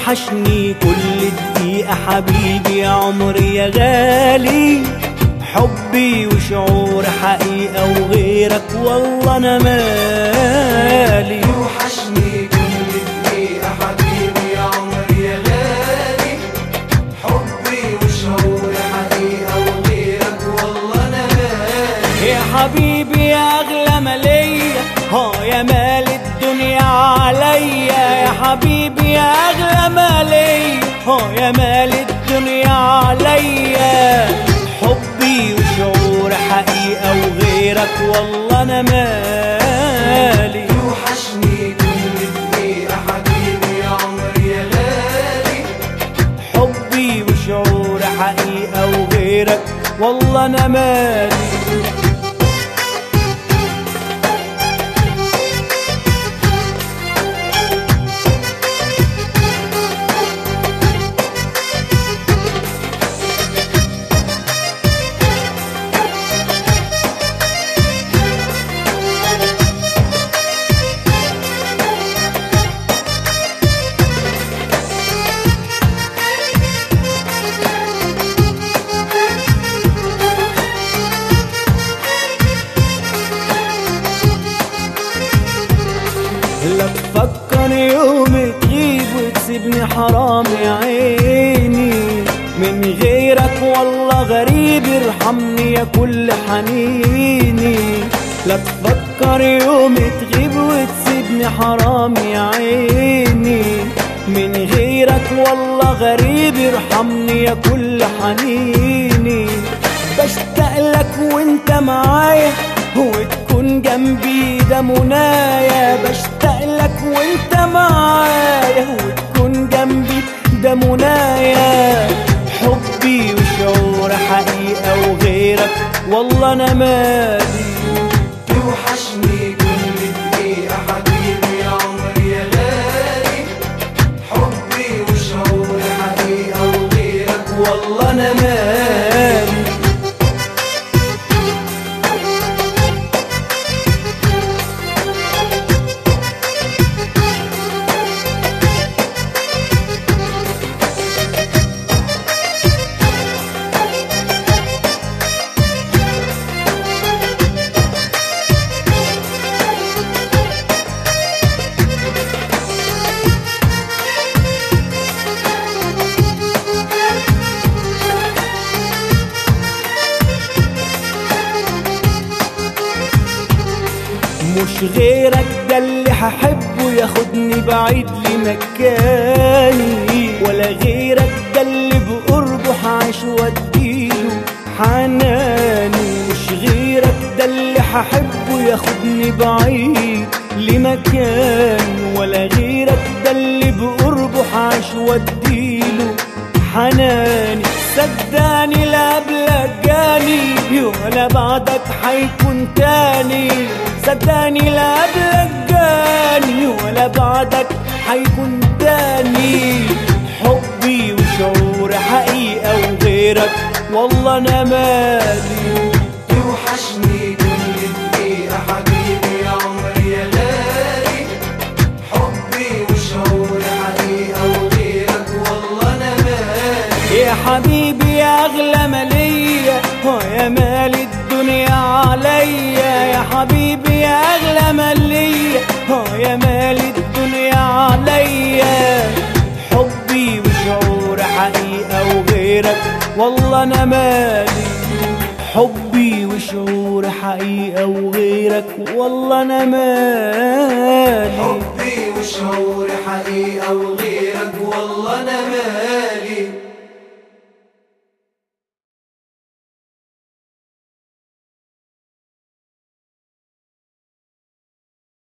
يوحشني كل دقيقة حبيبي يا عمري يا غالي حبي وشعور حقيقة وغيرك والله أنا مالي يوحشني كل دقيقة حبيبي يا عمري يا غالي حبي وشعور حقيقة وغيرك والله أنا مالي يا حبيبي يا أغلى مالية ها يا مال الدنيا عليا يا حبيبي يا أغلى مالية ها يا مال الدنيا عليا حبي وشعور حقيقة وغيرك والله أنا مالي يوحشني كل دقيقة حبيبي يا عمري يا غالي حبي وشعور حقيقة وغيرك والله أنا مالي لا تفكر يوم تغيب وتسيبني حرام يا عيني من غيرك والله غريب ارحمني يا كل حنيني لا تفكر يوم تغيب وتسيبني حرام يا عيني من غيرك والله غريب ارحمني يا كل حنيني بشتاق لك وانت معايا وتكون جنبي ده منايا بشتاق لك وانت معايا وتكون جنبي ده منايا حبي وشعور حقيقة وغيرك والله انا مالي يوحشني كل دقيقة حبيبي يا عمري يا غالي حبي وشعور حقيقة وغيرك والله أنا مالي مش غيرك ده اللي هحبه ياخدني بعيد لمكاني ولا غيرك ده اللي بقربه هعيش واديله حناني مش غيرك ده اللي هحبه ياخدني بعيد لمكاني ولا غيرك ده اللي بقربه هعيش واديله حناني صدقني لا قبلك جاني ولا بعدك حيكون تاني صدقني لا قبلك جاني ولا بعدك حيكون تاني حبي وشعور حقيقة وغيرك والله أنا مالي يوحشني كل دقيقة حبيبي يا عمري يا غالي حبي وشعور حقيقة وغيرك والله أنا مالي يا حبيبي يا أغلى مالية يا مال الدنيا عليا يا حبيبي يا أغلى مالية يا مال الدنيا عليا حبي وشعور حقيقة وغيرك والله أنا مالي حبي وشعور حقيقة وغيرك والله أنا مالي حبي وشعور حقيقة وغيرك والله أنا مالي